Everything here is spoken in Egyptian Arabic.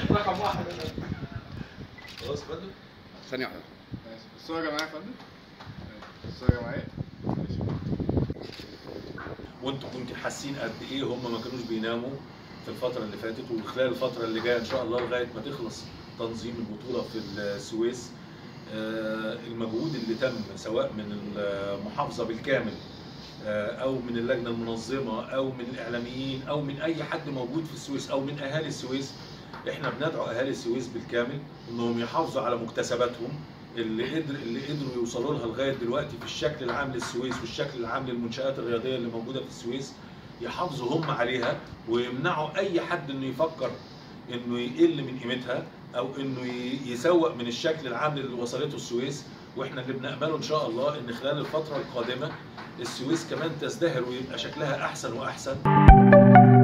رقم واحد خلاص فندم ثانية واحدة ماشي الصورة جماعية يا فندم ماشي. الصورة جماعية ماشي وانتوا كنتوا حاسين قد ايه هم ما كانوش بيناموا في الفترة اللي فاتت وخلال الفترة اللي جاية ان شاء الله لغاية ما تخلص تنظيم البطولة في السويس آه، المجهود اللي تم سواء من المحافظة بالكامل آه، او من اللجنة المنظمة او من الاعلاميين او من اي حد موجود في السويس او من اهالي السويس احنا بندعو اهالي السويس بالكامل انهم يحافظوا على مكتسباتهم اللي قدر اللي قدروا يوصلوا لها لغايه دلوقتي في الشكل العام للسويس والشكل العام للمنشات الرياضيه اللي موجوده في السويس يحافظوا هم عليها ويمنعوا اي حد انه يفكر انه يقل من قيمتها او انه ي- يسوق من الشكل العام اللي وصلته السويس واحنا اللي بنامله ان شاء الله ان خلال الفتره القادمه السويس كمان تزدهر ويبقى شكلها احسن واحسن